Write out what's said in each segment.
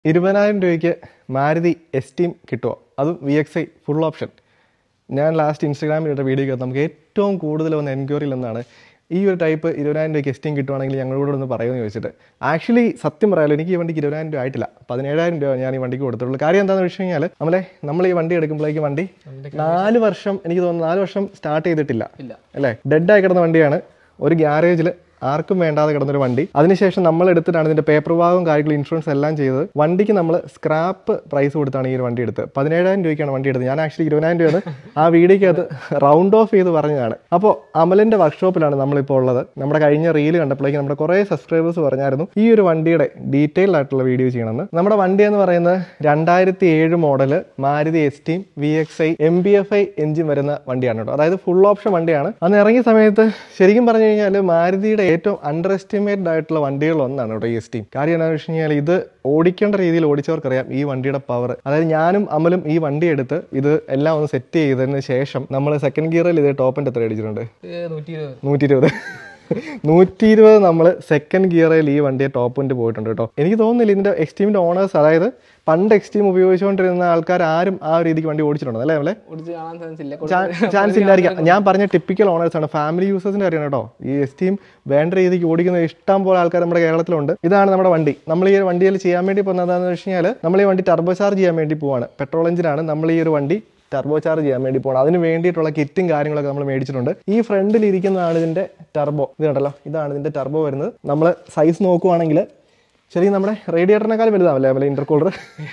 ഇരുപതിനായിരം രൂപയ്ക്ക് മാരുതി എസ്റ്റീം കിട്ടുമോ അതും V X I full option ഞാൻ ലാസ്റ്റ് ഇൻസ്റ്റാഗ്രാമിൽ ഇട്ട വീഡിയോക്കകത്ത് നമുക്ക് ഏറ്റവും കൂടുതൽ വന്ന എൻക്വയറിയിൽ ഒന്നാണ് ഈ ഒരു ടൈപ്പ് ഇരുപതിനായിരം രൂപയ്ക്ക് എസ്റ്റീം കിട്ടുവാണെങ്കിൽ ഞങ്ങളോട് ഒന്ന് പറയുമെന്ന് ചോദിച്ചിട്ട് ആക്ച്വലി സത്യം പറയാലോ എനിക്ക് ഈ വണ്ടിക്ക് ഇരുപതിനായിരം രൂപ ആയിട്ടില്ല പതിനേഴായിരം രൂപ ഞാൻ ഈ വണ്ടിക്ക് കൊടുത്തിട്ടുള്ളൂ കാര്യം എന്താണെന്ന് വെച്ച് കഴിഞ്ഞാൽ നമ്മളെ നമ്മൾ ഈ വണ്ടി എടുക്കുമ്പോഴേക്ക് വണ്ടി നാല് വർഷം എനിക്ക് തോന്നുന്നു നാല് വർഷം സ്റ്റാർട്ട് ചെയ്തിട്ടില്ല ഇല്ല. അല്ലേ ഡെഡായി കിടന്ന വണ്ടിയാണ് ഒരു ഗ്യാരേജിൽ ആർക്കും വേണ്ടാതെ കിടന്നൊരു വണ്ടി അതിനുശേഷം നമ്മൾ എടുത്തിട്ടാണ് ഇതിന്റെ പേപ്പർ ഭാഗവും കാര്യങ്ങളും ഇൻഷുറൻസ് എല്ലാം ചെയ്തത് വണ്ടിക്ക് നമ്മൾ സ്ക്രാപ്പ് പ്രൈസ് കൊടുത്താണ് ഈ ഒരു വണ്ടി എടുത്തത് പതിനേഴായിരം രൂപയ്ക്കാണ് വണ്ടി എടുത്തത് ഞാൻ ആക്ച്വലി ഇരുപതിനായിരം രൂപയാണ് ആ വീഡിയോക്ക് അത് റൗണ്ട് ഓഫ് ചെയ്ത് പറഞ്ഞതാണ് അപ്പോൾ അമലിന്റെ വർക്ക്ഷോപ്പിലാണ് നമ്മളിപ്പോൾ ഉള്ളത് നമ്മുടെ കഴിഞ്ഞ റീല് കണ്ടപ്പോഴേക്ക് നമ്മുടെ കുറേ സബ്സ്ക്രൈബേഴ്സ് പറഞ്ഞായിരുന്നു ഈ ഒരു വണ്ടിയുടെ ഡീറ്റെയിൽ ആയിട്ടുള്ള വീഡിയോ ചെയ്യണമെന്ന് നമ്മുടെ വണ്ടി എന്ന് പറയുന്നത് രണ്ടായിരത്തി ഏഴ് model Maruti Esteem V X I M B F I engine വരുന്ന വണ്ടിയാണ് കേട്ടോ അതായത് ഫുൾ ഓപ്ഷൻ വണ്ടിയാണ് അന്ന് ഇറങ്ങിയ സമയത്ത് ശരിക്കും പറഞ്ഞു കഴിഞ്ഞാൽ മാരുതിയുടെ ഏറ്റവും അണ്ടർ എസ്റ്റിമേറ്റഡ് ആയിട്ടുള്ള വണ്ടികൾ ഒന്നാണ് കേട്ടോ ഈ എസ് ടീം കാര്യം എന്താണെന്ന് വെച്ച് കഴിഞ്ഞാൽ ഇത് ഓടിക്കേണ്ട രീതിയിൽ ഓടിച്ചവർക്കറിയാം ഈ വണ്ടിയുടെ പവർ അതായത് ഞാനും അമലും ഈ വണ്ടി എടുത്ത് ഇത് എല്ലാം ഒന്ന് സെറ്റ് ചെയ്തതിന് ശേഷം നമ്മൾ സെക്കൻഡ് ഗിയറിൽ ഇത് ടോപ്പിൻ്റെ എത്ര അടിച്ചിട്ടുണ്ട് നൂറ്റി ഇരുപത് നൂറ്റി ഇരുപത് നൂറ്റി ഇരുപത് നമ്മൾ സെക്കൻഡ് ഗിയറിൽ ഈ വണ്ടിയെ ടോപ്പ് കൊണ്ട് പോയിട്ടുണ്ട് കേട്ടോ എനിക്ക് തോന്നുന്നില്ല ഇതിന്റെ എക്സ്ട്രീമിന്റെ ഓണേഴ്സ് അതായത് പണ്ട് എക്സ്ട്രീം ഉപയോഗിച്ചുകൊണ്ടിരുന്ന ആൾക്കാർ ആരും ആ ഒരു രീതിക്ക് വണ്ടി ഓടിച്ചിട്ടുണ്ടോ അല്ലേ അല്ലേ ഓടിച്ച് കാണാൻ ചാൻസ് ഇല്ല ചാൻസ് ഇല്ലായിരിക്കാം ഞാൻ പറഞ്ഞ ടിപ്പിക്കൽ ഓണേഴ്സ് ആണ് ഫാമിലി യൂസേഴ്സിന്റെ കാര്യമാണ് കേട്ടോ ഈ എസ്റ്റീം വേണ്ട രീതിക്ക് ഓടിക്കുന്ന ഇഷ്ടം പോലെ ആൾക്കാർ നമ്മുടെ കേരളത്തിലുണ്ട് ഇതാണ് നമ്മുടെ വണ്ടി നമ്മൾ ഈ ഒരു വണ്ടിയിൽ ചെയ്യാൻ വേണ്ടി പോകുന്നതെന്ന് വെച്ച് കഴിഞ്ഞാൽ നമ്മൾ ഈ വണ്ടി ടർബോ ചാർജ് ചെയ്യാൻ വേണ്ടി പോവാണ് പെട്രോൾ എഞ്ചിനാണ് നമ്മൾ ഈ ഒരു വണ്ടി ടർബോ ചാർജ് ചെയ്യാൻ വേണ്ടി പോകണം അതിന് വേണ്ടിയിട്ടുള്ള കിറ്റും കാര്യങ്ങളൊക്കെ നമ്മൾ മേടിച്ചിട്ടുണ്ട് ഈ ഫ്രണ്ടിൽ ഇരിക്കുന്നതാണ് ഇതിന്റെ ടർബോ ഇത് കണ്ടല്ലോ ഇതാണ് ഇതിന്റെ ടർബോ വരുന്നത് നമ്മൾ സൈസ് നോക്കുവാണെങ്കിൽ ശരിക്കും നമ്മുടെ റേഡിയേറ്ററിനേക്കാൾ വലുതാവല്ലേ അല്ലെ ഇന്റർകൂളർ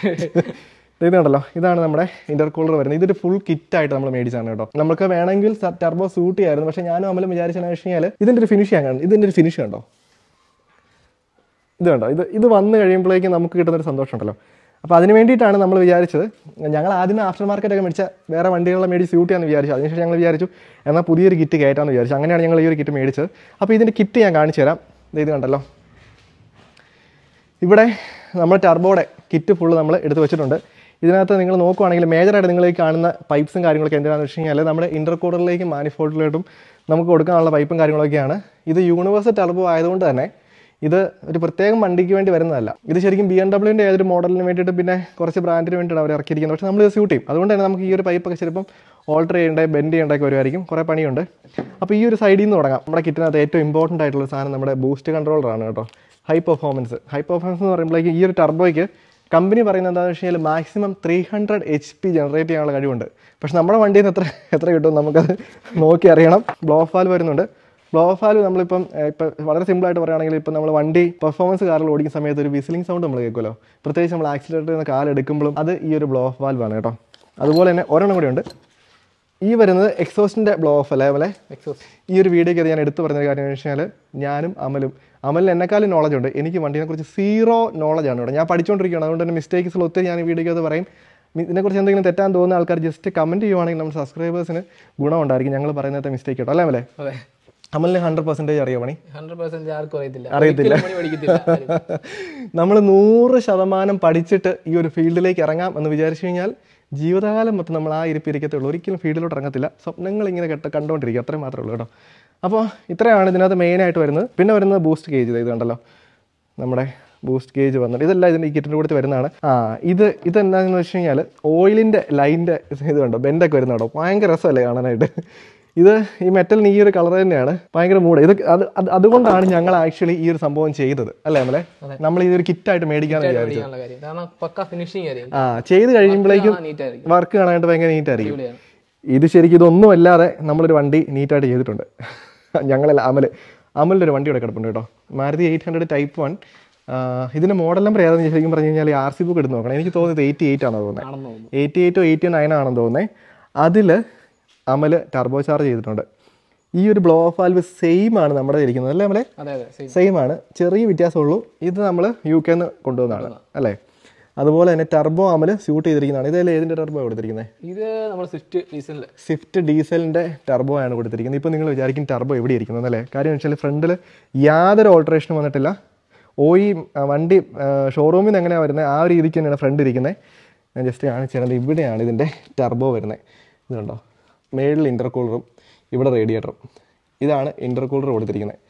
ഇത് കണ്ടല്ലോ ഇതാണ് നമ്മുടെ ഇന്റർകൂളർ വരുന്നത് ഇതൊരു ഫുൾ കിറ്റ് ആയിട്ട് നമ്മൾ മേടിച്ചാണ് കേട്ടോ നമുക്ക് വേണമെങ്കിൽ ടർബോ സൂട്ട് ചെയ്യായിരുന്നു പക്ഷേ ഞാനും അമലും വിചാരിച്ചെന്ന് വെച്ച് കഴിഞ്ഞാൽ ഇതിന്റെ ഒരു ഫിനിഷ് ഞാൻ കാണും ഇതിന്റെ ഒരു ഫിനിഷ് കണ്ടോ ഇത് കണ്ടോ ഇത് ഇത് വന്നു കഴിയുമ്പോഴേക്കും നമുക്ക് കിട്ടുന്ന ഒരു സന്തോഷം ഉണ്ടല്ലോ അപ്പോൾ അതിന് വേണ്ടിയിട്ടാണ് നമ്മൾ വിചാരിച്ചത് ഞങ്ങൾ ആദ്യം ആഫ്റ്റർ മാർക്കറ്റ് ഒക്കെ മേടിച്ച വേറെ വണ്ടികളെ മേടിച്ച് സ്യൂട്ട് ചെയ്യാന്ന് വിചാരിച്ചു അതിനുശേഷം ഞങ്ങൾ വിചാരിച്ചു എന്നാൽ പുതിയൊരു കിറ്റ് കയറ്റാമെന്ന് വിചാരിച്ചു അങ്ങനെയാണ് ഞങ്ങൾ ഈ ഒരു കിറ്റ് മേടിച്ചത് അപ്പോൾ ഇതിൻ്റെ കിറ്റ് ഞാൻ കാണിച്ചു തരാം ദേ ഇത് കണ്ടല്ലോ ഇവിടെ നമ്മൾ ടർബോയുടെ കിറ്റ് ഫുള്ള് നമ്മൾ എടുത്ത് വെച്ചിട്ടുണ്ട് ഇതിനകത്ത് നിങ്ങൾ നോക്കുവാണെങ്കിൽ മേജറായിട്ട് നിങ്ങൾ ഈ കാണുന്ന പൈപ്പ്സും കാര്യങ്ങളൊക്കെ എന്തിനാണെന്ന് വെച്ച് കഴിഞ്ഞാൽ നമ്മുടെ ഇൻ്റർകോഡറിലേക്കും മാനിഫോൾഡിലോട്ടും നമുക്ക് കൊടുക്കാനുള്ള പൈപ്പും കാര്യങ്ങളൊക്കെയാണ് ഇത് യൂണിവേഴ്സൽ ടർബോ ആയതുകൊണ്ട് തന്നെ ഇത് ഒരു പ്രത്യേകം വണ്ടിക്ക് വേണ്ടി വരുന്നതല്ല ഇത് ശരിക്കും ബി എം ഡബ്ല്യൂൻ്റെ ഏതൊരു മോഡലിന് വേണ്ടിയിട്ട് പിന്നെ കുറച്ച് ബ്രാൻഡിന് വേണ്ടിയിട്ടാണ് അവർ ഇറക്കിയിരിക്കുന്നത് പക്ഷേ നമ്മൾ ഇത് സ്യൂട്ട് ചെയ്യും അതുകൊണ്ട് തന്നെ നമുക്ക് ഈ ഒരു പൈപ്പൊക്കെ ചിലപ്പം ഓൾട്ടർ ചെയ്യേണ്ട ബെൻഡ് ചെയ്യേണ്ടതൊക്കെ വരുമായിരിക്കും കുറേ പണിയുണ്ട് അപ്പോൾ ഈ ഒരു സൈഡിൽ നിന്ന് തുടങ്ങാം നമ്മുടെ കിറ്റിനകത്ത് ഏറ്റവും ഇമ്പോർട്ടൻ്റ് ആയിട്ടുള്ള സാധനം നമ്മുടെ ബൂസ്റ്റ് കൺട്രോളറാണ് കേട്ടോ ഹൈ പെർഫോമൻസ് ഹൈ പെർഫോമൻസ് എന്ന് പറയുമ്പോഴേക്ക് ഈ ഒരു ടർബോയ്ക്ക് കമ്പനി പറയുന്നത് എന്താണെന്ന് വെച്ച് കഴിഞ്ഞാൽ maximum three hundred H P generate ചെയ്യാനുള്ള കഴിവുണ്ട് പക്ഷെ നമ്മുടെ വണ്ടിയിൽ നിന്ന് എത്ര എത്ര കിട്ടും നമുക്കത് നോക്കി അറിയണം ബ്ലോ ഫാൽ വരുന്നുണ്ട് ബ്ലോ ഫാൽ നമ്മളിപ്പം ഏഹ്, ഇപ്പം വളരെ സിമ്പിളായിട്ട് പറയുകയാണെങ്കിൽ ഇപ്പം നമ്മൾ വണ്ടി പെർഫോമൻസ് കാറിൽ ഓടിക്കുന്ന സമയത്ത് ഒരു വിസിലിംഗ് സൗണ്ട് നമ്മൾ കേൾക്കുമല്ലോ പ്രത്യേകിച്ച് നമ്മൾ ആക്സിലേറ്റർ നിന്ന് കാൽ എടുക്കുമ്പോഴും അത് ഈ ഒരു ബ്ലോ ഓഫ് വാൽവാണ് കേട്ടോ അതുപോലെ തന്നെ ഒരെണ്ണം കൂടി ഉണ്ട് ഈ വരുന്നത് എക്സോസ്റ്റിൻ്റെ ബ്ലോ ഓഫ് അല്ലേ അല്ലേ എക്സോസ് ഈ ഒരു വീഡിയോക്ക് അത് ഞാൻ എടുത്തു പറഞ്ഞ കാര്യം എന്ന് വെച്ചാൽ ഞാനും അമലും അമലിന് എന്നെക്കാളും നോളജ് ഉണ്ട് എനിക്ക് വണ്ടിനെ കുറിച്ച് സീറോ നോളജ് ആണ് ഇവിടെ ഞാൻ പഠിച്ചുകൊണ്ടിരിക്കുകയാണ് അതുകൊണ്ട് തന്നെ മിസ്റ്റേക്സ് ഒത്തിരി ഞാൻ ഈ വീഡിയോക്ക് അത് പറയും മി- ഇതിനെക്കുറിച്ച് എന്തെങ്കിലും തെറ്റാൻ തോന്നുന്ന ആൾക്കാർ ജസ്റ്റ് കമൻറ്റ് ചെയ്യുവാണെങ്കിൽ നമ്മുടെ സബ്സ്ക്രൈബേഴ്സിന് ഗുണമുണ്ടായിരിക്കും ഞങ്ങൾ പറയുന്നത്തെ മിസ്റ്റേക്ക് കേട്ടോ അല്ലേ അമലെ അതെ അമലിന് ഹൺഡ്രഡ് പെർസെൻറ്റേജ് അറിയോ പണി ഹൺഡ്രഡ് പെർസെന്റ് ആർക്കും അറിയത്തില്ല അറിയത്തില്ല. ഒരിക്കലും പണി പഠിക്കത്തില്ല നമ്മൾ നൂറ് ശതമാനം പഠിച്ചിട്ട് ഈ ഒരു ഫീൽഡിലേക്ക് ഇറങ്ങാം എന്ന് വിചാരിച്ചു കഴിഞ്ഞാൽ ജീവിതകാലം മൊത്തം നമ്മൾ ആ ഇരിപ്പ് ഇരിക്കത്തുള്ളൂ ഒരിക്കലും ഫീൽഡിലോട്ട് ഇറങ്ങത്തില്ല സ്വപ്നങ്ങൾ ഇങ്ങനെ കേട്ട കണ്ടുകൊണ്ടിരിക്കുക അത്രയും മാത്രമേ ഉള്ളൂ കേട്ടോ അപ്പോൾ ഇത്രയാണ് ഇതിനകത്ത് മെയിനായിട്ട് വരുന്നത് പിന്നെ വരുന്നത് ബൂസ്റ്റ് ഗേജ് ഇത് കണ്ടല്ലോ നമ്മുടെ ബൂസ്റ്റ് ഗേജ് വന്നിട്ട് ഇതെല്ലാം ഇതിൻ്റെ ഈ കിറ്റിൻ്റെ കൂടെ വരുന്നതാണ് ആ ഇത് ഇതെന്താണെന്ന് വെച്ച് കഴിഞ്ഞാൽ ഓയിലിൻ്റെ ലൈനിൻ്റെ ഇത് കണ്ടോ ബെൻഡൊക്കെ വരുന്ന കേട്ടോ ഭയങ്കര രസമല്ലേ കാണാനായിട്ട് ഇത് ഈ മെറ്റലിന് ഈ ഒരു കളർ തന്നെയാണ് ഭയങ്കര മൂഡ് ഇത് അത് അത് അതുകൊണ്ടാണ് ഞങ്ങൾ ആക്ച്വലി ഈ ഒരു സംഭവം ചെയ്തത് അല്ലേ നമ്മളെ നമ്മൾ ഇതൊരു കിറ്റായിട്ട് മേടിക്കാന്ന് വിചാരിച്ചു പഠിക്കാനുള്ള കാര്യം കാരണം പക്ക ഫിനിഷിങ് ആയിരിക്കും ആ ചെയ്ത് കഴിയുമ്പോഴേക്കും നീറ്റ് ആയിരിക്കും വർക്ക് കാണാനായിട്ട് ഭയങ്കര നീറ്റ് ആയിരിക്കും അടിപൊളിയാണ് ഇത് ശരിക്കും ഇതൊന്നും അല്ലാതെ നമ്മളൊരു വണ്ടി നീറ്റായിട്ട് ചെയ്തിട്ടുണ്ട് ഞങ്ങളല്ല അമല് അമലിൻ്റെ ഒരു വണ്ടി ഇവിടെ കിടപ്പുണ്ട് കേട്ടോ Maruti eight hundred type one ഇതിൻ്റെ മോഡൽ നമ്പർ ഏതാണെന്ന് ശരിക്കും പറഞ്ഞു കഴിഞ്ഞാൽ ആർ സി ബുക്ക് എടുത്ത് നോക്കണം എനിക്ക് തോന്നുന്നത് എയ്റ്റി എയ്റ്റ് ആണെന്ന് തോന്നുന്നത് ആണെന്ന് തോന്നുന്നു എയ്റ്റി എയ്റ്റോ എയ്റ്റി നയൻ ആണെന്ന് തോന്നുന്നത് അതിൽ അമൽ ടർബോ ചാർജ് ചെയ്തിട്ടുണ്ട് ഈ ഒരു ബ്ലോ ഓഫ് വാൽവ് സെയിം ആണ് നമ്മുടെ ഇരിക്കുന്നത് അല്ലേ അമലെ അതെ അതെ സെയിം സെയിം ആണ് ചെറിയ വ്യത്യാസമുള്ളൂ ഇത് നമ്മൾ യു കെന്ന് കൊണ്ടുവന്നതാണ് അല്ലേ അതുപോലെ തന്നെ ടർബോ അമൽ സ്യൂട്ട് ചെയ്തിരിക്കുന്നതാണ് ഇതല്ലേ ഏതിൻ്റെ ടർബോ കൊടുത്തിരിക്കുന്നത് ഇത് നമ്മൾ സ്വിഫ്റ്റ് ഡീസലില് സ്വിഫ്റ്റ് ഡീസലിൻ്റെ ടർബോ ആണ് കൊടുത്തിരിക്കുന്നത് ഇപ്പോൾ നിങ്ങൾ വിചാരിക്കും ടർബോ എവിടെ ഇരിക്കുന്നത് അല്ലേ കാര്യം എന്ന് വെച്ചാൽ ഫ്രണ്ടിൽ യാതൊരു ഓൾട്ടറേഷനും വന്നിട്ടില്ല ഓയി ആ, വണ്ടി ഷോറൂമിൽ നിന്ന് എങ്ങനെയാണ് വരുന്നത് ആ ഒരു രീതിക്ക് തന്നെയാണ് ഫ്രണ്ട് ഇരിക്കുന്നത് ഞാൻ ജസ്റ്റ് കാണിച്ചു തരുന്നത് ഇവിടെയാണ് ഇതിൻ്റെ ടർബോ വരുന്നത് ഇത് കണ്ടോ മേളിൽ ഇൻ്റർകൂളറും ഇവിടെ റേഡിയേറ്ററും ഇതാണ് ഇൻ്റർകൂളർ കൊടുത്തിരിക്കുന്നത്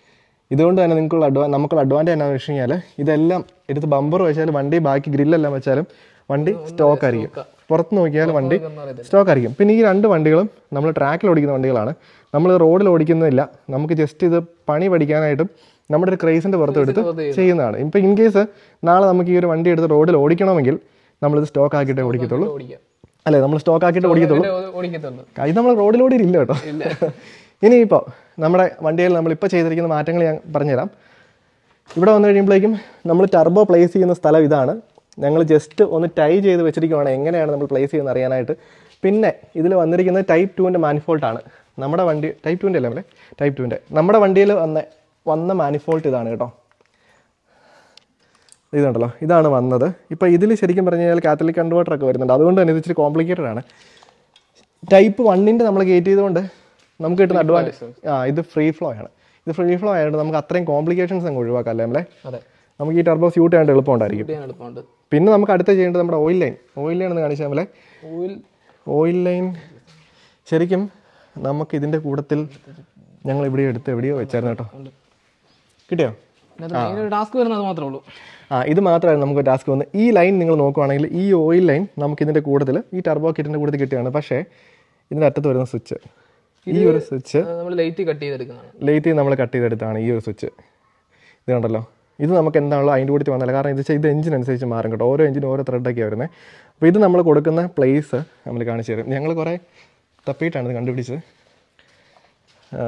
ഇതുകൊണ്ട് തന്നെ നിങ്ങൾക്കുള്ള അഡ്വാ നമുക്കുള്ള അഡ്വാൻറ്റേജ് എന്നാന്ന് വെച്ച് കഴിഞ്ഞാൽ ഇതെല്ലാം എടുത്ത് ബമ്പർ വെച്ചാലും വണ്ടി ബാക്കി ഗ്രില്ലെല്ലാം വെച്ചാലും വണ്ടി സ്റ്റോക്ക് ആയിരിക്കും പുറത്ത് നോക്കിയാൽ വണ്ടി ഒന്നും അറിയത്തില്ല സ്റ്റോക്ക് ആയിരിക്കും പിന്നെ ഈ രണ്ട് വണ്ടികളും നമ്മൾ ട്രാക്കിൽ ഓടിക്കുന്ന വണ്ടികളാണ് നമ്മൾ റോഡിൽ ഓടിക്കുന്നില്ല നമുക്ക് ജസ്റ്റ് ഇത് പണി പഠിക്കാനായിട്ടും നമ്മുടെ ഒരു ക്രൈസിൻ്റെ പുറത്ത് എടുത്ത് പുറത്ത് ചെയ്യുന്നതാണ് ഇപ്പം ഇൻ കേസ് നാളെ നമുക്ക് ഈ ഒരു വണ്ടി എടുത്ത് റോഡിൽ ഓടിക്കണമെങ്കിൽ നമ്മളിത് സ്റ്റോക്ക് ആക്കിയിട്ടേ ഓടിക്കത്തുള്ളൂ ഓടിക്കാം അല്ലേ നമ്മൾ സ്റ്റോക്ക് ആക്കിയിട്ട് ഓടിക്കത്തുള്ളൂ പിന്നെ ഓ- ഓടിക്കത്തുള്ളൂ ഇത് നമ്മൾ റോഡിലൂടെ ഇല്ല കേട്ടോ ഇല്ല ഇനിയിപ്പോൾ നമ്മുടെ വണ്ടിയിൽ നമ്മളിപ്പോൾ ചെയ്തിരിക്കുന്ന മാറ്റങ്ങൾ ഞാൻ പറഞ്ഞുതരാം ഇവിടെ വന്നു കഴിയുമ്പോഴേക്കും നമ്മൾ ടർബോ പ്ലേസ് ചെയ്യുന്ന സ്ഥലം ഇതാണ് ഞങ്ങൾ ജസ്റ്റ് ഒന്ന് ടൈ ചെയ്ത് വെച്ചിരിക്കുവാണ് എങ്ങനെയാണ് നമ്മൾ പ്ലേസ് ചെയ്യുന്നത് അറിയാനായിട്ട് പിന്നെ ഇതിൽ വന്നിരിക്കുന്നത് ടൈപ്പ് ടുവിൻ്റെ മാനിഫോൾട്ടാണ് നമ്മുടെ വണ്ടി ടൈപ്പ് ടുവിൻ്റെ അല്ലേ നമ്മളെ ടൈപ്പ് ടുവിൻ്റെ നമ്മുടെ വണ്ടിയിൽ വന്ന വന്ന മാനിഫോൾട്ട് ഇതാണ് കേട്ടോ ഇതുണ്ടല്ലോ ഇതാണ് വന്നത് ഇപ്പോൾ ഇതിൽ ശരിക്കും പറഞ്ഞു കഴിഞ്ഞാൽ കാത്തലിക് കൺവേർട്ടർ ഒക്കെ വരുന്നുണ്ട് അതുകൊണ്ട് തന്നെ ഇത് ഇച്ചിരി കോംപ്ലിക്കേറ്റഡ് ആണ് ടൈപ്പ് വണ്ണിൻ്റെ നമ്മൾ ഗേറ്റ് ചെയ്തുകൊണ്ട് നമുക്ക് കിട്ടുന്ന അഡ്വാൻറ്റേജ് ആ ഇത് ഫ്രീ ഫ്ലോ ആണ് ഇത് ഫ്രീ ഫ്ലോ ആയതുകൊണ്ട് നമുക്ക് അത്രയും കോംപ്ലിക്കേഷൻസ് അങ്ങ് ഒഴിവാക്കാം അല്ലേ നമ്മളെ അതെ നമുക്ക് ഈ ടർബോ സ്യൂട്ട് ചെയ്യാണ്ട് എളുപ്പമുണ്ടായിരിക്കും ചെയ്യാൻ എളുപ്പമുണ്ട് പിന്നെ നമുക്ക് അടുത്ത ചെയ്യേണ്ടത് നമ്മുടെ ഓയിൽ ലൈൻ ഓയിൽ ലൈൻ എന്ന് കാണിച്ചാൽ നമ്മളെ ഓയിൽ ഓയിൽ ലൈൻ ശരിക്കും നമുക്ക് ഇതിൻ്റെ കൂട്ടത്തിൽ ഞങ്ങൾ ഇവിടെ എടുത്ത് എവിടെയോ വെച്ചായിരുന്നു കേട്ടോ കിട്ടിയോ അതിനൊരു ടാസ്ക് വരുന്നത് മാത്രമേ ഉള്ളൂ ആ ഇത് മാത്രമായിരുന്നു നമുക്ക് ടാസ്ക് വന്നത് ഈ ലൈൻ നിങ്ങൾ നോക്കുവാണെങ്കിൽ ഈ ഓയിൽ ലൈൻ നമുക്ക് ഇതിൻ്റെ കൂട്ടത്തിൽ ഈ ടർബോ കിറ്റിൻ്റെ കൂട്ടത്തിൽ കിട്ടുകയാണ് പക്ഷേ ഇതിൻ്റെ അറ്റത്ത് വരുന്ന സ്വിച്ച് ഈ ഒരു സ്വിച്ച് നമ്മൾ ലൈറ്റ് കട്ട് ചെയ്തെടുക്കുന്നതാണ് ലേറ്റ് നമ്മൾ കട്ട് ചെയ്തെടുത്താണ് ഈ ഒരു സ്വിച്ച് ഇത് കണ്ടല്ലോ ഇത് നമുക്ക് എന്താണല്ലോ അതിൻ്റെ കൂടി വന്നില്ല കാരണം ഇത് വെച്ചാൽ ഇത് എഞ്ചിൻ അനുസരിച്ച് മാറും കേട്ടോ ഓരോ എഞ്ചിനും ഓരോ ത്രെഡൊക്കെയാണ് വരുന്നത് അപ്പോൾ ഇത് നമ്മൾ കൊടുക്കുന്ന പ്ലേസ് നമ്മൾ കാണിച്ചു തരും ഞങ്ങൾ കുറേ തപ്പിയിട്ടാണ് ഇത് കണ്ടുപിടിച്ചത് ആ,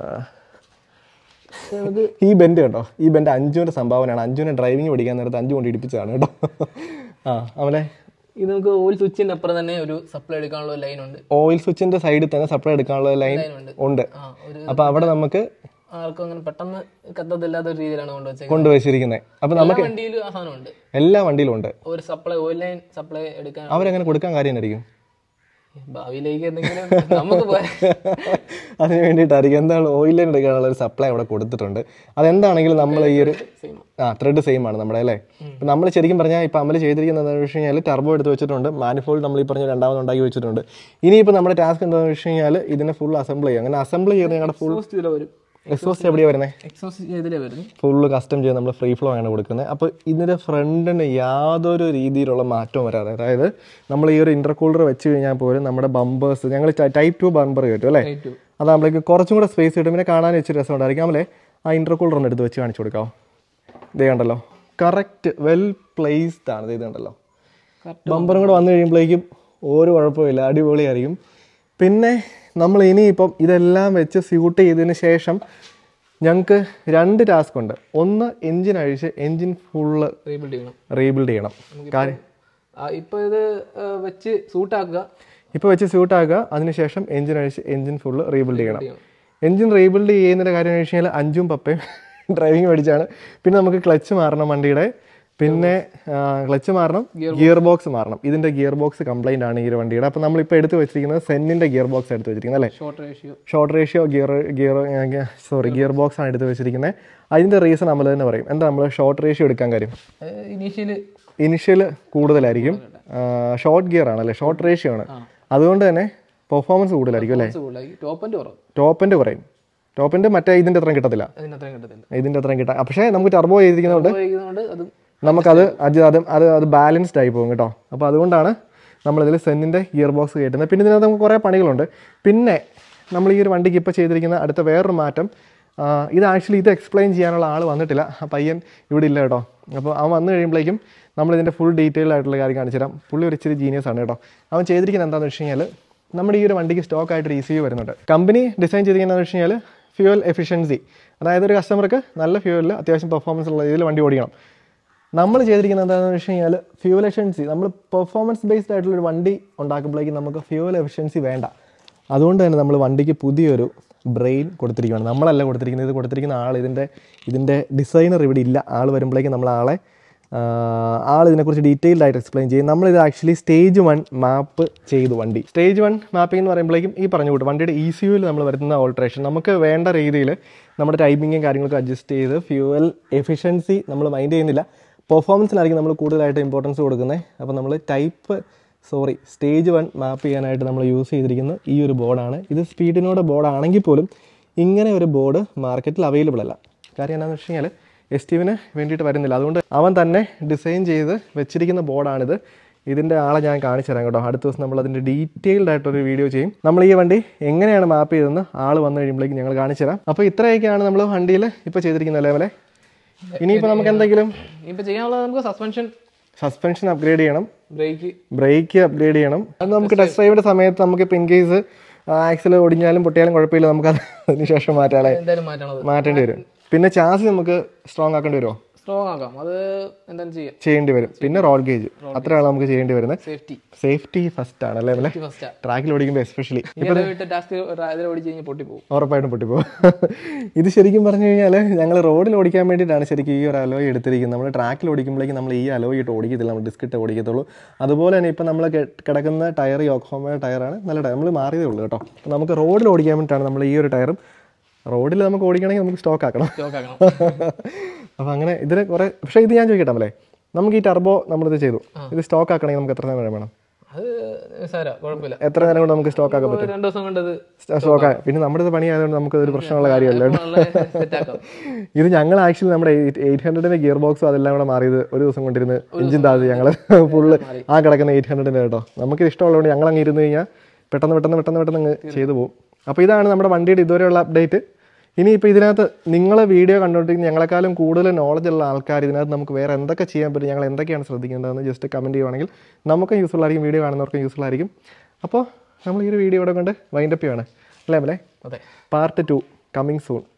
ഈ ബെൻഡ് കേട്ടോ ഈ ബെൻഡ് അഞ്ജുവിൻ്റെ സംഭാവനയാണ് അഞ്ജുവിനെ ഡ്രൈവിംഗ് പഠിക്കാൻ നേരത്ത് അഞ്ചു കൊണ്ട് ഇടിപ്പിച്ചതാണ് കേട്ടോ ആ അവനെ ഇത് നമുക്ക് ഓയിൽ സ്വിച്ചിന്റെ അപ്പുറം തന്നെ ഒരു സപ്ലൈ എടുക്കാനുള്ള ലൈൻ ഉണ്ട് ഓയിൽ സ്വിച്ചിൻ്റെ സൈഡിൽ തന്നെ സപ്ലൈ എടുക്കാനുള്ള ലൈൻ ലൈൻ ഉണ്ട് ഉണ്ട് ആ ഒരു അപ്പോൾ അവിടെ നമുക്ക് ആർക്കും അങ്ങനെ പെട്ടെന്ന് കത്തത്തില്ലാത്ത ഒരു രീതിയിലാണ് കൊണ്ടുവച്ചേക്കുന്നത് കൊണ്ടുവച്ചിരിക്കുന്നത് അപ്പോൾ എല്ലാ നമുക്ക് വണ്ടിയിലും ആ സാധനം ഉണ്ട് എല്ലാ വണ്ടിയിലും ഉണ്ട് ഒരു സപ്ലൈ ഓയിൽ ലൈൻ സപ്ലൈ എടുക്കാൻ അവരങ്ങനെ കൊടുക്കാൻ കാര്യം എന്നായിരിക്കും ഭാവിയിലേക്ക് എന്തെങ്കിലും നമുക്ക് പോരാ അതിന് വേണ്ടിയിട്ടായിരിക്കും എന്താണ് ഓയിൽ ലൈൻ എടുക്കാനുള്ള ഒരു സപ്ലൈ അവിടെ കൊടുത്തിട്ടുണ്ട് അതെന്താണെങ്കിലും നമ്മൾ ഈ ഒരു സെയിം ആ ത്രെഡ് സെയിം ആണ് നമ്മുടെ അല്ലേ ഇപ്പം നമ്മൾ ശരിക്കും പറഞ്ഞാൽ ഇപ്പം അമൽ ചെയ്തിരിക്കുന്നത് എന്താണെന്ന് വെച്ച് കഴിഞ്ഞാൽ ടർബോ എടുത്ത് വെച്ചിട്ടുണ്ട് മാനിഫോൾഡ് നമ്മൾ ഈ പറഞ്ഞ രണ്ടാമത് ഉണ്ടാക്കി വെച്ചിട്ടുണ്ട് ഇനിയിപ്പോൾ നമ്മുടെ ടാസ്ക് എന്താണെന്ന് വെച്ച് കഴിഞ്ഞാൽ ഇതിനെ ഫുൾ അസംബിൾ ചെയ്യും അങ്ങനെ അസംബിൾ ചെയ്ത് ഞങ്ങളുടെ ഫുൾ എക്സോസ്റ്റ് ഇതിലെ വരും എക്സോസ്റ്റ് എവിടെയാണ് വരുന്നത് എക്സോസ്റ്റ് ഇതിലെ വരുന്നു ഫുള്ള് കസ്റ്റം ചെയ്ത് നമ്മൾ ഫ്രീ ഫ്ലോ ആണ് കൊടുക്കുന്നത് അപ്പോൾ ഇതിൻ്റെ ഫ്രണ്ടിന് യാതൊരു രീതിയിലുള്ള മാറ്റവും വരാതെ അതായത് നമ്മൾ ഈ ഒരു ഇൻ്റർകൂളർ വെച്ച് കഴിഞ്ഞാൽ പോലും നമ്മുടെ ബമ്പേഴ്സ് ഞങ്ങൾ ടൈപ്പ് ടു ബമ്പർ കിട്ടും അല്ലേ Type two. അതാകുമ്പോഴേക്കും കുറച്ചും കൂടെ സ്പേസ് കിട്ടും പിന്നെ കാണാൻ ഇച്ചിരി രസമുണ്ടായിരിക്കും അല്ലേ ആ ഇൻ്റർകൂളർ ഒന്ന് എടുത്ത് വെച്ച് കാണിച്ചു കൊടുക്കാമോ ഇതേ കണ്ടല്ലോ കറക്റ്റ് വെൽ പ്ലേസ്ഡ് ആണ് ഇത് കണ്ടല്ലോ ബമ്പറും കൂടെ വന്നു കഴിയുമ്പോഴേക്കും ഒരു കുഴപ്പമില്ല അടിപൊളിയായിരിക്കും പിന്നെ നമ്മൾ ഇനിയിപ്പം ഇതെല്ലാം വെച്ച് സ്യൂട്ട് ചെയ്തതിന് ശേഷം ഞങ്ങൾക്ക് രണ്ട് ടാസ്ക് ഉണ്ട് ഒന്ന് എൻജിൻ അഴിച്ച് എൻജിൻ ഫുള്ള് റീബിൽഡ് ചെയ്യണം റീബിൽഡ് ചെയ്യണം കാര്യം ആ, ഇപ്പൊ ഇത് ആ, വെച്ച് സൂട്ടാക്കുക ഇപ്പോൾ വെച്ച് സ്യൂട്ട് ആക്കുക അതിനുശേഷം എൻജിൻ അഴിച്ച് എൻജിൻ ഫുള്ള് റീബിൽഡ് ചെയ്യണം എൻജിൻ റീബിൽഡ് ചെയ്യുന്നതിൻ്റെ കാര്യം എന്ന് വെച്ച് കഴിഞ്ഞാൽ അഞ്ചും പപ്പയും ഡ്രൈവിംഗ് പഠിച്ചാണ് പിന്നെ നമുക്ക് ക്ലച്ച് മാറണം വണ്ടിയുടെ പിന്നെ ക്ലച്ച് മാറണം ഗിയർ ബോക്സ് മാറണം ഇതിൻ്റെ ഗിയർ ബോക്സ് കംപ്ലൈൻ്റ് ആണ് ഈ ഒരു വണ്ടിയുടെ അപ്പോൾ നമ്മളിപ്പോൾ എടുത്ത് വെച്ചിരിക്കുന്നത് സെന്നിൻ്റെ ഗിയർ ബോക്സ് എടുത്ത് വെച്ചിരിക്കുന്നത് അല്ലേ short ratio short ratio gear gear sorry gear box ആണ് എടുത്ത് വെച്ചിരിക്കുന്നത് അതിൻ്റെ റീസൺ നമ്മൾ തന്നെ പറയും എന്താ നമ്മൾ ഷോർട്ട് റേഷ്യോ എടുക്കാൻ കാര്യം ഇനീഷ്യല് ഇനിഷ്യൽ കൂടുതലായിരിക്കും ഷോർട്ട് ഗിയർ ആണല്ലേ ഷോർട്ട് റേഷ്യോ ആണ് അതുകൊണ്ട് തന്നെ പെർഫോമൻസ് കൂടുതലായിരിക്കും അല്ലേ കൂടുതലായി ടോപ്പ് ആൻഡ് കുറവ് ടോപ്പിൻ്റെ കുറയും ടോപ്പിൻ്റെ മറ്റേ ഇതിൻ്റെ അത്രയും കിട്ടത്തില്ല അതിന് അത്രയും കിട്ടത്തില്ല ഇതിൻ്റെ അത്രയും കിട്ടാം പക്ഷേ നമുക്ക് ടർബോ ചെയ്തിരിക്കുന്നതുകൊണ്ട് ഉപയോഗിക്കുന്നതുകൊണ്ട് അത് നമുക്കത് അത് അത് അത് അത് ബാലൻസ്ഡ് ആയി പോകും കേട്ടോ അപ്പോൾ അതുകൊണ്ടാണ് നമ്മളിതിൽ സെന്നിൻ്റെ ഗിയർ ബോക്സ് കയറ്റുന്നത് പിന്നെ ഇതിനകത്ത് നമുക്ക് കുറേ പണികളുണ്ട് പിന്നെ നമ്മൾ ഈ ഒരു വണ്ടിക്ക് ഇപ്പോൾ ചെയ്തിരിക്കുന്ന അടുത്ത വേറൊരു മാറ്റം ആ, ഇത് ആക്ച്വലി ഇത് എക്സ്പ്ലെയിൻ ചെയ്യാനുള്ള ആൾ വന്നിട്ടില്ല ആ പയ്യൻ ഇവിടെ ഇല്ല കേട്ടോ അപ്പോൾ അവൻ വന്നു കഴിയുമ്പോഴേക്കും നമ്മൾ ഇതിൻ്റെ ഫുൾ ഡീറ്റെയിൽ ആയിട്ടുള്ള കാര്യം കാണിച്ചു തരാം പുള്ളി ഒരു ഇച്ചിരി ജീനിയസ് ആണ് കേട്ടോ അവൻ ചെയ്തിരിക്കുന്നത് എന്താണെന്ന് വെച്ച് കഴിഞ്ഞാൽ നമ്മുടെ ഈ ഒരു വണ്ടിക്ക് സ്റ്റോക്ക് ആയിട്ട് ഇ സി യു വരുന്നുണ്ട് കമ്പനി ഡിസൈൻ ചെയ്തിരിക്കുന്നതെന്ന് വെച്ച് കഴിഞ്ഞാൽ ഫ്യൂവൽ എഫിഷ്യൻസി അതായത് ഒരു കസ്റ്റമർക്ക് നല്ല ഫ്യൂവലിൽ അത്യാവശ്യം പെർഫോമൻസ് ഉള്ള രീതിയിൽ വണ്ടി ഓടിക്കണം നമ്മൾ ചെയ്തിരിക്കുന്നത് എന്താണെന്ന് വെച്ച് കഴിഞ്ഞാൽ ഫ്യൂവൽ എഫിഷ്യൻസി നമ്മൾ പെർഫോമൻസ് ബേസ്ഡ് ആയിട്ടുള്ള ഒരു വണ്ടി ഉണ്ടാക്കുമ്പോഴേക്കും നമുക്ക് ഫ്യൂവൽ എഫിഷ്യൻസി വേണ്ട അതുകൊണ്ട് തന്നെ നമ്മൾ വണ്ടിക്ക് പുതിയൊരു ബ്രെയിൻ കൊടുത്തിരിക്കുകയാണ് നമ്മളല്ല കൊടുത്തിരിക്കുന്നത് ഇത് കൊടുത്തിരിക്കുന്ന ആൾ ഇതിൻ്റെ ഇതിൻ്റെ ഡിസൈനർ ഇവിടെ ഇല്ല ആൾ വരുമ്പോഴേക്കും നമ്മൾ ആളെ ആൾ ഇതിനെക്കുറിച്ച് ഡീറ്റെയിൽഡ് ആയിട്ട് എക്സ്പ്ലെയിൻ ചെയ്യും നമ്മളിത് ആക്ച്വലി സ്റ്റേജ് വൺ മാപ്പ് ചെയ്തു വണ്ടി സ്റ്റേജ് വൺ മാപ്പിംഗ് എന്ന് പറയുമ്പോഴേക്കും ഈ പറഞ്ഞു കൂട്ടും വണ്ടിയുടെ ഇ സി യുവിൽ നമ്മൾ വരുത്തുന്ന ഓൾട്രേഷൻ നമുക്ക് വേണ്ട രീതിയിൽ നമ്മുടെ ടൈമിങ്ങും കാര്യങ്ങളൊക്കെ അഡ്ജസ്റ്റ് ചെയ്ത് ഫ്യൂവൽ എഫിഷ്യൻസി നമ്മൾ മൈൻഡ് ചെയ്യുന്നില്ല പെർഫോമൻസിലായിരിക്കും നമ്മൾ കൂടുതലായിട്ട് ഇമ്പോർട്ടൻസ് കൊടുക്കുന്നത് അപ്പോൾ നമ്മൾ type sorry stage one map ചെയ്യാനായിട്ട് നമ്മൾ യൂസ് ചെയ്തിരിക്കുന്ന ഈ ഒരു ബോർഡാണ് ഇത് സ്പീഡിനോട് ബോർഡാണെങ്കിൽ പോലും ഇങ്ങനെ ഒരു ബോർഡ് മാർക്കറ്റിൽ അവൈലബിൾ അല്ല കാര്യം എന്താണെന്ന് വെച്ച് കഴിഞ്ഞാൽ എസ്റ്റീവിന് വേണ്ടിയിട്ട് വരുന്നില്ല അതുകൊണ്ട് അവൻ തന്നെ ഡിസൈൻ ചെയ്ത് വെച്ചിരിക്കുന്ന ബോർഡാണിത് ഇതിൻ്റെ ആളെ ഞാൻ കാണിച്ചു തരാം കേട്ടോ അടുത്ത ദിവസം നമ്മൾ അതിൻ്റെ ഡീറ്റെയിൽഡ് ആയിട്ടൊരു വീഡിയോ ചെയ്യും നമ്മൾ ഈ വണ്ടി എങ്ങനെയാണ് മാപ്പ് ചെയ്തതെന്ന് ആൾ വന്നു കഴിയുമ്പോഴേക്കും ഞങ്ങൾ കാണിച്ചു തരാം അപ്പോൾ ഇത്രയൊക്കെയാണ് നമ്മൾ വണ്ടിയിൽ ഇപ്പോൾ ചെയ്തിരിക്കുന്ന ലെവലെ ഇനിയിപ്പോൾ നമുക്ക് എന്തെങ്കിലും ഇപ്പൊ ചെയ്യാനുള്ളത് നമുക്ക് സസ്പെൻഷൻ സസ്പെൻഷൻ അപ്ഗ്രേഡ് ചെയ്യണം ബ്രേക്ക് ബ്രേക്ക് അപ്ഗ്രേഡ് ചെയ്യണം അത് നമുക്ക് ടെസ്റ്റ് ഡ്രൈവിൻ്റെ സമയത്ത് നമുക്ക് ഇപ്പോൾ ഇൻ കേസ് ആക്സിൽ ഒടിഞ്ഞാലും പൊട്ടിയാലും കുഴപ്പമില്ല നമുക്ക് അതിന് ശേഷം മാറ്റാളെ എന്തായാലും മാറ്റണത് മാറ്റേണ്ടി വരും പിന്നെ ചാസി നമുക്ക് സ്ട്രോങ് ആക്കേണ്ടി വരുമോ സ്ട്രോങ് ആക്കാം അത് എന്താണ് ചെയ്യാം ചെയ്യേണ്ടി വരും പിന്നെ റോഡ് ഗേജ് അത്രയാണ് നമുക്ക് ചെയ്യേണ്ടി വരുന്നത് സേഫ്റ്റി സേഫ്റ്റി ഫസ്റ്റ് ആണ് അല്ലേ അല്ലേ ഫസ്റ്റാ ട്രാക്കിൽ ഓടിക്കുമ്പോൾ എസ്പെഷ്യലി ഇനി അത് വിട്ട് ടാസ്ക് ഇതിൽ ഓടിച്ച് കഴിഞ്ഞാൽ പൊട്ടിപ്പോകും ഉറപ്പായിട്ടും പൊട്ടിപ്പോകും ഇത് ശരിക്കും പറഞ്ഞു കഴിഞ്ഞാൽ ഞങ്ങൾ റോഡിൽ ഓടിക്കാൻ വേണ്ടിയിട്ടാണ് ശരിക്കും ഈ ഒരു അലോയ് എടുത്തിരിക്കുന്നത് നമ്മൾ ട്രാക്കിൽ ഓടിക്കുമ്പോഴേക്കും നമ്മൾ ഈ അലോയ് ഇട്ട് ഓടിക്കത്തില്ല നമ്മൾ ഡിസ്ക് ഇട്ട് ഓടിക്കത്തുള്ളൂ അതുപോലെ തന്നെ ഇപ്പം നമ്മൾ കിടക്കുന്ന ടയർ യോക്കോമ ടയറാണ് നല്ല ടയർ നമ്മൾ മാറിയതേ ഉള്ളൂ കേട്ടോ അപ്പം നമുക്ക് റോഡിൽ ഓടിക്കാൻ വേണ്ടിയിട്ടാണ് നമ്മൾ ഈ ഒരു ടയറും റോഡിൽ നമുക്ക് ഓടിക്കണമെങ്കിൽ നമുക്ക് സ്റ്റോക്ക് ആക്കണം സ്റ്റോക്ക് ആക്കണം അപ്പോൾ അങ്ങനെ ഇതിന് കുറേ പക്ഷേ ഇത് ഞാൻ ചോദിക്കട്ടെ അല്ലേ നമുക്ക് ഈ ടർബോ നമ്മളിത് ചെയ്തു ഇത് സ്റ്റോക്ക് ആക്കണമെങ്കിൽ നമുക്ക് എത്ര നേരം വേണം അത് സാരാ കുഴപ്പമില്ല എത്ര നേരം കൊണ്ട് നമുക്ക് സ്റ്റോക്ക് ആക്കാൻ പറ്റും ഒരു രണ്ട് ദിവസം കൊണ്ട് അത് സ്റ്റോക്ക് ആക്കാം പിന്നെ നമ്മുടെ ഇത് പണി ആയതുകൊണ്ട് നമുക്ക് ഒരു പ്രശ്നമുള്ള കാര്യമല്ല കേട്ടോ. നല്ല സെറ്റ് ആക്കാം ഇത് ഞങ്ങൾ ആക്ച്വലി നമ്മുടെ എയ്റ്റ് ഹൺഡ്രഡിന്റെ ഗിയർ ബോക്സും അതെല്ലാം കൂടെ മാറിയത് ഒരു ദിവസം കൊണ്ടിരുന്ന് എഞ്ചിൻ താഴ്ത്തി ഞങ്ങൾ ഫുള്ള് ആ കിടക്കുന്ന എയ്റ്റ് ഹൺഡ്രഡിന്റെ കേട്ടോ നമുക്ക് ഇഷ്ടമുള്ളതുകൊണ്ട് ഞങ്ങൾ അങ്ങ് ഇരുന്ന് കഴിഞ്ഞാൽ പെട്ടെന്ന് പെട്ടെന്ന് പെട്ടെന്ന് പെട്ടെന്ന് അങ്ങ് ചെയ്തു പോകും അപ്പോൾ ഇതാണ് നമ്മുടെ വണ്ടിയുടെ ഇതുവരെയുള്ള അപ്ഡേറ്റ് ഇനിയിപ്പോൾ ഇതിനകത്ത് നിങ്ങളെ വീഡിയോ കണ്ടുകൊണ്ടിരിക്കുന്ന ഞങ്ങളെക്കാളും കൂടുതൽ നോളജ് ഉള്ള ആൾക്കാർ ഇതിനകത്ത് നമുക്ക് വേറെ എന്തൊക്കെ ചെയ്യാൻ പറ്റും ഞങ്ങൾ എന്തൊക്കെയാണ് ശ്രദ്ധിക്കേണ്ടതെന്ന് ജസ്റ്റ് കമൻറ്റ് ചെയ്യുവാണെങ്കിൽ നമുക്കും യൂസ്ഫുൾ ആയിരിക്കും വീഡിയോ കാണുന്നവർക്കും യൂസ്ഫുൾ ആയിരിക്കും അപ്പോൾ നമ്മൾ ഈ ഒരു വീഡിയോ ഇവിടെ കൊണ്ട് വൈൻഡപ്പ് ചെയ്യുവാണ് അല്ലേ അല്ലേ അതെ പാർട്ട് ടു കമ്മിങ് സൂൺ